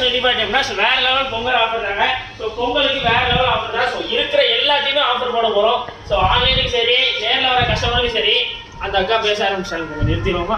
சொல்லி பார்த்தோம்னா so வேற லெவல் பொங்கல் ஆஃபர் தாங்க ஸோ பொங்கலுக்கு வேற லெவல் ஆஃபர் தான் ஸோ இருக்கிற எல்லாத்தையுமே ஆஃபர் போட போகிறோம் ஸோ ஆன்லைனுக்கு சரி நேரில் வர கஸ்டமருக்கும் சரி அந்த அக்கா பேச ஆரம்பிச்சாங்க கொஞ்சம் நிறுத்திடுவோமா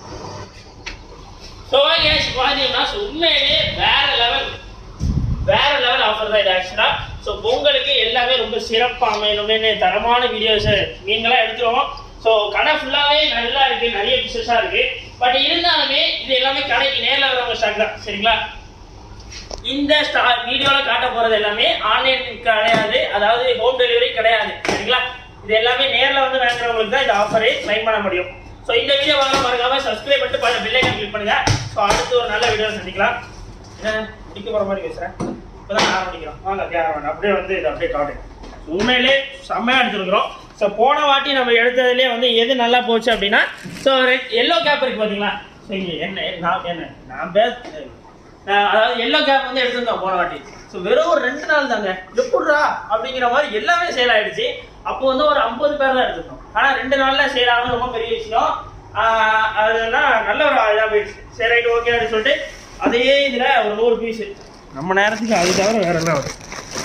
ஸோ கேஸ் பார்த்தீங்கன்னா so உண்மையிலேயே வேற லெவல் வேற லெவல் ஆஃபர் தான் இது ஆக்சுவலா ஸோ பொங்கலுக்கு எல்லாமே ரொம்ப சிறப்பாக அமையணும்னு தரமான வீடியோஸ் நீங்களாம் எடுத்துருவோம் ஸோ கடை ஃபுல்லாகவே நல்லா இருக்கு நிறைய பிசஸாக இருக்கு பட் இருந்தாலுமே இது எல்லாமே கடைக்கு நேரில் வரவங்க ஸ்டாக் தான் சரிங்களா இந்த ஸ்டா வீடியோவில் காட்ட போகிறது எல்லாமே ஆன்லைன் கிடையாது அதாவது ஹோம் டெலிவரி கிடையாது சரிங்களா இது எல்லாமே நேரில் வந்து வாங்குறவங்களுக்கு தான் இந்த ஆஃபரே கிளைம் பண்ண முடியும் ஸோ இந்த வீடியோ வாங்க மறக்காம சப்ஸ்கிரைப் பண்ணிட்டு பல பில்லைக்கன் கிளிக் பண்ணுங்க ஸோ அடுத்து ஒரு நல்ல வீடியோ சந்திக்கலாம் என்ன முடிக்க போகிற மாதிரி பேசுகிறேன் இப்போதான் ஆரம்பிக்கிறோம் வாங்க கேர வேண்டாம் அப்படியே வந்து இது அப்படியே காட்டுங்க உண்மையிலே செம்மையாக எடுத்துருக்குறோம் ஸோ போன வாட்டி நம்ம எடுத்ததுலேயே வந்து எது நல்லா போச்சு அப்படின்னா ஸோ ரெட் எல்லோ கேப் இருக்கு பார்த்தீங்களா ஸோ இங்கே என்ன நான் என்ன நான் பேச அஹ் அதாவது எல்லோ கேப் வந்து எடுத்திருந்தோம் போன வாட்டி ஸோ வெறும் ஒரு ரெண்டு நாள் தாங்க எப்படிரா அப்படிங்கிற மாதிரி எல்லாமே சேல் ஆயிடுச்சு அப்போ வந்து ஒரு ஐம்பது பேர் தான் எடுத்திருந்தோம் ஆனால் ரெண்டு நாள்ல சேல் ஆனது ரொம்ப பெரிய விஷயம் ஆஹ் அதுனா நல்ல ஒரு இதாக போயிடுச்சு சரி ரைட் ஓகே அப்படின்னு சொல்லிட்டு அதே இதில் ஒரு நூறு பீஸ் நம்ம நேரத்துக்கு அது தவிர வேற என்ன வரும்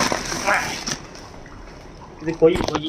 இது கொய் கொய்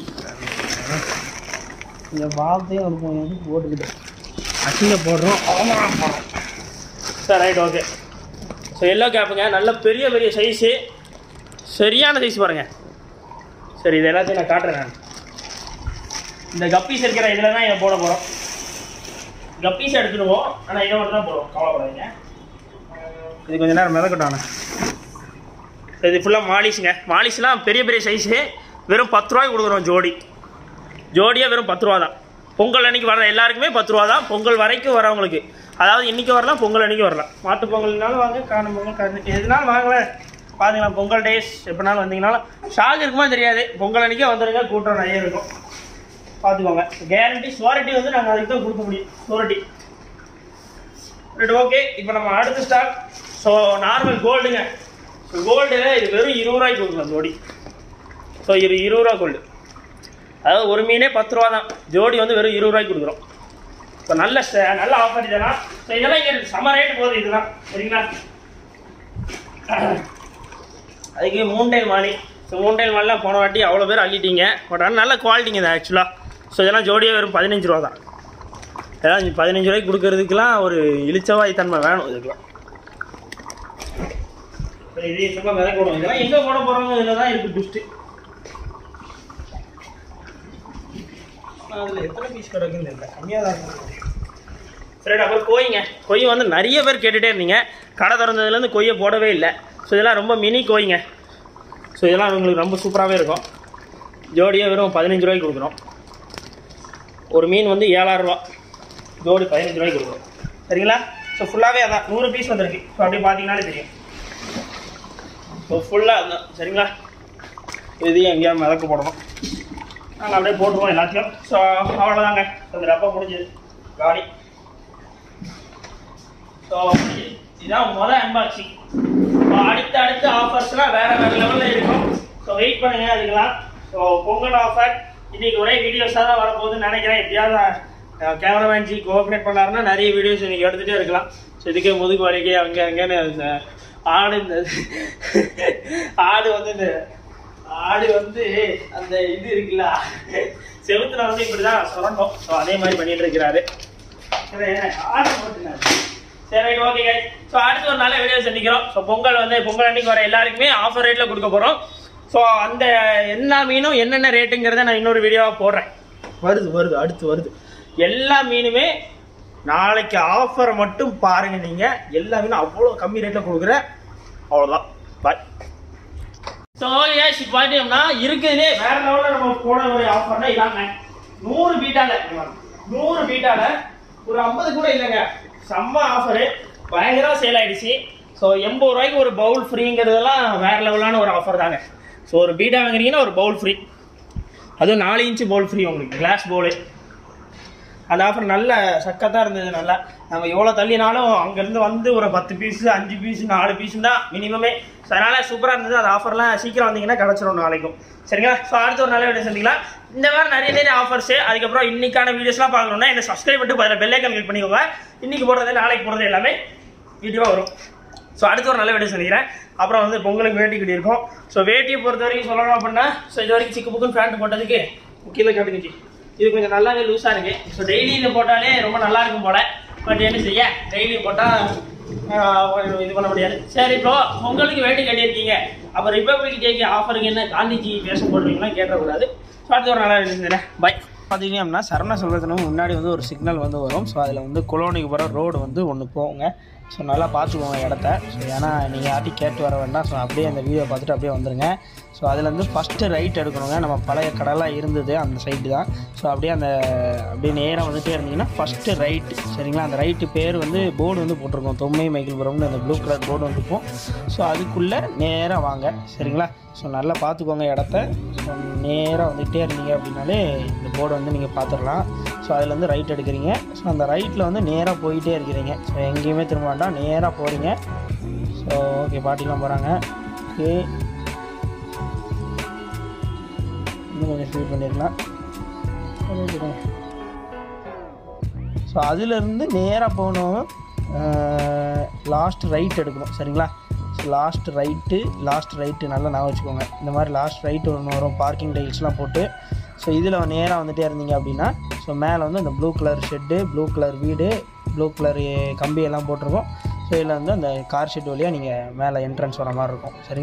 இந்த வார்த்தையும் ஒரு வந்து போட்டுக்கிட்டு அசிங்க போடுறோம் அவமானம் போடுறோம் சரி ரைட் ஓகே ஸோ எல்லோ கேப்புங்க நல்ல பெரிய பெரிய சைஸு சரியான சைஸ் பாருங்க சரி இது எல்லாத்தையும் நான் காட்டுறேன் நான் இந்த கப்பீஸ் இருக்கிற இதில் தான் இதை போட போகிறோம் கப்பீஸ் எடுத்துடுவோம் ஆனால் இதை மட்டும் தான் போடுவோம் கவலைப்படாதீங்க இது கொஞ்ச நேரம் மிதக்கட்டானே இது ஃபுல்லாக மாலிஷுங்க மாலிஷ்லாம் பெரிய பெரிய சைஸு வெறும் பத்து ரூபாய்க்கு கொடுக்குறோம் ஜோடி ஜோடியாக வெறும் பத்து ரூபா தான் பொங்கல் அன்னைக்கு வர எல்லாருக்குமே பத்து ரூபா தான் பொங்கல் வரைக்கும் வரவங்களுக்கு அதாவது இன்னைக்கு வரலாம் பொங்கல் அன்னைக்கு வரலாம் மாட்டு பொங்கல்னாலும் வாங்க காணும் பொங்கல் கரு எதுனாலும் வாங்கல பாத்தீங்களா பொங்கல் டேஸ் எப்படினாலும் வந்தீங்கனாலும் ஷாக் இருக்குமா தெரியாது பொங்கல் அன்னைக்கே வந்துருங்க கூட்டம் நிறைய இருக்கும் பார்த்துக்கோங்க கேரண்டி சுவாரிட்டி வந்து நாங்கள் அதுக்கு தான் கொடுக்க முடியும் சுவாரிட்டி ரைட் ஓகே இப்போ நம்ம அடுத்த ஸ்டாக் ஸோ நார்மல் கோல்டுங்க ஸோ கோல்டு இது வெறும் இருபது ரூபாய்க்கு கொடுக்கலாம் ஜோடி ஸோ இரு இருபது ரூபா கோல்டு அதாவது ஒரு மீனே பத்து ரூபா தான் ஜோடி வந்து வெறும் இருபது ரூபாய்க்கு கொடுக்குறோம் ஸோ நல்ல ஸ்ட- நல்ல ஆஃபர் இதெல்லாம் ஸோ இதெல்லாம் இங்கே செம ரேட்டு போகுது இதெல்லாம் சரிங்களா அதுக்கு மூண்டைல் மாலி ஸோ மூண்டைல் மாலிலாம் போன வாட்டி அவ்வளோ பேர் அள்ளிட்டீங்க பட் ஆனால் நல்ல குவாலிட்டிங்க இது ஆக்சுவலாக ஸோ இதெல்லாம் ஜோடியாக வெறும் பதினஞ்சு ரூபா தான் இதெல்லாம் இங்க பதினஞ்சு ரூபாய்க்கு கொடுக்கறதுக்குலாம் ஒரு இழிச்சவாய் தன்மை வேணும் இதுக்கெல்லாம் சரி, இது சும்மா விதை போடும் இதெல்லாம் எங்கே போட போகிறோம் இதில் தான் இருக்குது ட்விஸ்ட்டு அதில் எத்தனை பீஸ் கிடக்குன்னு தெரியல கம்மியாக தான் இருக்கும் சரி அப்புறம் கோயிங்க கொய் வந்து நிறைய பேர் கேட்டுகிட்டே இருந்தீங்க கடை திறந்ததுலேருந்து கொய்யை போடவே இல்லை ஸோ இதெல்லாம் ரொம்ப மினி கோயிங்க ஸோ இதெல்லாம் உங்களுக்கு ரொம்ப சூப்பராகவே இருக்கும் ஜோடியாக வெறும் பதினஞ்சு ரூபாய்க்கு கொடுக்குறோம் ஒரு மீன் வந்து ஏழாயிரம் ரூபா ஜோடி பதினஞ்சு ரூபாய்க்கு கொடுக்குறோம் சரிங்களா ஸோ ஃபுல்லாகவே அதான் நூறு பீஸ் வந்திருக்கு ஸோ அப்படியே பார்த்தீங்கனாலே தெரியும் ஸோ ஃபுல்லாக அதான் சரிங்களா இதையும் எங்கேயா மிதக்க போடணும் நாங்கள் அப்படியே போட்டுருவோம் எல்லாத்தையும் ஸோ அவ்வளோதாங்க அந்த டப்பா முடிஞ்சது காலி ஸோ இதுதான் முதல் அன்பாக்சிங் ஸோ அடுத்த அடுத்த ஆஃபர்ஸ்லாம் வேற வேற லெவலில் இருக்கும் ஸோ வெயிட் பண்ணுங்க அதுக்கெல்லாம் ஸோ பொங்கல் ஆஃபர் இன்னைக்கு ஒரே வீடியோஸாக தான் வரப்போகுதுன்னு நினைக்கிறேன் எப்படியாவது கேமராமேன் ஜி கோஆப்ரேட் பண்ணாருன்னா நிறைய வீடியோஸ் இன்னைக்கு எடுத்துகிட்டே இருக்கலாம் ஸோ இதுக்கே முதுகு வரைக்கும் அங்கே அங்கேன்னு இந்த ஆடு இந்த ஆடு வந்து இந்த ஆடு வந்து அந்த இது இருக்குல்ல செவுத்துல வந்து இப்படிதான் சுரண்டும் ஸோ அதே மாதிரி பண்ணிட்டு இருக்கிறாரு சரி, ஆடு போட்டுனாரு. சரி ரைட் ஓகே கைஸ் ஸோ அடுத்து ஒரு நல்ல வீடியோ சந்திக்கிறோம் ஸோ பொங்கல் வந்து பொங்கல் அன்னைக்கு வர எல்லாருக்குமே ஆஃபர் ரேட்டில் கொடுக்க போகிறோம் ஸோ அந்த எல்லா மீனும் என்னென்ன ரேட்டுங்கிறத நான் இன்னொரு வீடியோவாக போடுறேன் வருது வருது அடுத்து வருது எல்லா மீனுமே நாளைக்கு ஆஃபரை மட்டும் பாருங்க நீங்கள் எல்லா மீனும் அவ்வளோ கம்மி ரேட்டில் கொடுக்குறேன் அவ்வளோதான் பாய் ஸோ ஏஸ் இப்போ பார்த்தீங்கன்னா இருக்குதுலே வேற லெவலில் நம்ம போட ஒரு ஆஃபர்னா இதாங்க நூறு பீட்டால நூறு பீட்டால ஒரு ஐம்பது கூட இல்லைங்க செம்ம ஆஃபரு பயங்கரமாக சேல் ஆயிடுச்சு ஸோ எண்பது ரூபாய்க்கு ஒரு பவுல் ஃப்ரீங்கிறதெல்லாம் வேற லெவலான ஒரு ஆஃபர் தாங்க ஸோ ஒரு பீட்டா வாங்குறீங்கன்னா ஒரு பவுல் ஃப்ரீ அதுவும் நாலு இன்ச்சு பவுல் ஃப்ரீ உங்களுக்கு கிளாஸ் பவுலு அந்த ஆஃபர் நல்ல சக்கத்தான் இருந்தது நல்லா நம்ம எவ்வளோ தள்ளினாலும் அங்கேருந்து வந்து ஒரு பத்து பீஸு அஞ்சு பீஸு நாலு பீஸு தான் மினிமமே ஸோ அதனால் சூப்பராக இருந்தது அந்த ஆஃபர்லாம் சீக்கிரம் வந்தீங்கன்னா கிடச்சிரும் நாளைக்கும் சரிங்களா ஸோ அடுத்த ஒரு நல்ல வீடியோ சந்திக்கலாம் இந்த மாதிரி நிறைய நிறைய ஆஃபர்ஸு அதுக்கப்புறம் இன்னைக்கான வீடியோஸ்லாம் பார்க்கணும்னா என்ன சப்ஸ்கிரைப் பண்ணிட்டு பதில் பெல்லைக்கன் கிளிக் பண்ணிக்கோங்க இன்னைக்கு போடுறது நாளைக்கு போடுறது எல்லாமே வீடியோவாக வரும் ஸோ அடுத்த ஒரு நல்ல வீடியோ சொல்லிக்கிறேன் அப்புறம் வந்து பொங்கலுக்கு வேட்டி கட்டி இருக்கும் ஸோ வேட்டியை பொறுத்த வரைக்கும் சொல்லணும் அப்படின்னா ஸோ இது வரைக்கும் சிக்கு புக்குன்னு பேண்ட் போட்டதுக்கு கீழே கட்டுக்குச்சு இது கொஞ்சம் நல்லாவே லூஸாக இருக்கு ஸோ டெய்லி இதை போட்டாலே ரொம்ப நல்லா இருக்கும் போல பட் என்ன செய்ய டெய்லி போட்டால் இது பண்ண முடியாது சரி ப்ரோ பொங்கலுக்கு வேட்டி கட்டியிருக்கீங்க அப்போ ரிப்பப்ளிக் டேக்கு ஆஃபருக்கு என்ன காந்திஜி வேஷம் போடுறீங்களா கேட்டக்கூடாது ஸோ அடுத்த ஒரு நல்லா இருந்துச்சுண்ணே பை பார்த்தீங்க அப்படின்னா சரண சொல்கிறதுக்கு முன்னாடி வந்து ஒரு சிக்னல் வந்து வரும் ஸோ அதில் வந்து குளோனிக்கு போகிற ரோடு வந்து ஒன்று போகுங்க ஸோ நல்லா பார்த்துக்கோங்க இடத்த ஸோ ஏன்னா நீங்கள் யார்ட்டையும் கேட்டு வர வேண்டாம் ஸோ அப்படியே அந்த வீடியோ பார்த்துட்டு அப்படியே வந்துருங்க ஸோ அதுலேருந்து ஃபஸ்ட்டு ரைட் எடுக்கணுங்க நம்ம பழைய கடலாக இருந்தது அந்த சைடு தான் ஸோ அப்படியே அந்த அப்படியே நேராக வந்துட்டே இருந்தீங்கன்னா ஃபஸ்ட்டு ரைட்டு சரிங்களா அந்த ரைட்டு பேர் வந்து போர்டு வந்து போட்டிருக்கோம் தொம்மை மைக்கேல்புரம்னு அந்த ப்ளூ கலர் போர்டு வந்துருக்கும் ஸோ அதுக்குள்ளே நேராக வாங்க சரிங்களா ஸோ நல்லா பார்த்துக்கோங்க இடத்த ஸோ நேராக வந்துகிட்டே இருந்தீங்க அப்படின்னாலே இந்த போர்டை வந்து நீங்கள் பார்த்துடலாம் ஸோ அதில் வந்து ரைட் எடுக்கிறீங்க ஸோ அந்த ரைட்டில் வந்து நேராக போயிட்டே இருக்கிறீங்க ஸோ எங்கேயுமே திரும்ப வேண்டாம் நேராக போகிறீங்க ஸோ ஓகே பாட்டிலாம் போகிறாங்க ஓகே இன்னும் கொஞ்சம் ஸ்பீட் பண்ணிடலாம் ஸோ அதுலேருந்து நேராக போகணும் லாஸ்ட் ரைட் எடுக்கணும் சரிங்களா so last right last right நல்லா நான் வச்சுக்கோங்க இந்த மாதிரி லாஸ்ட் ரைட்டு ஒன்று வரும் பார்க்கிங் டைல்ஸ்லாம் போட்டு ஸோ இதில் நேராக வந்துட்டே இருந்தீங்க அப்படின்னா ஸோ மேலே வந்து அந்த blue colour shed blue colour வீடு ப்ளூ கலர் கம்பி எல்லாம் போட்டிருக்கோம் ஸோ இதில் வந்து அந்த கார் ஷெட் வழியாக நீங்கள் மேலே என்ட்ரன்ஸ் வர மாதிரி இருக்கும் சரிங்களா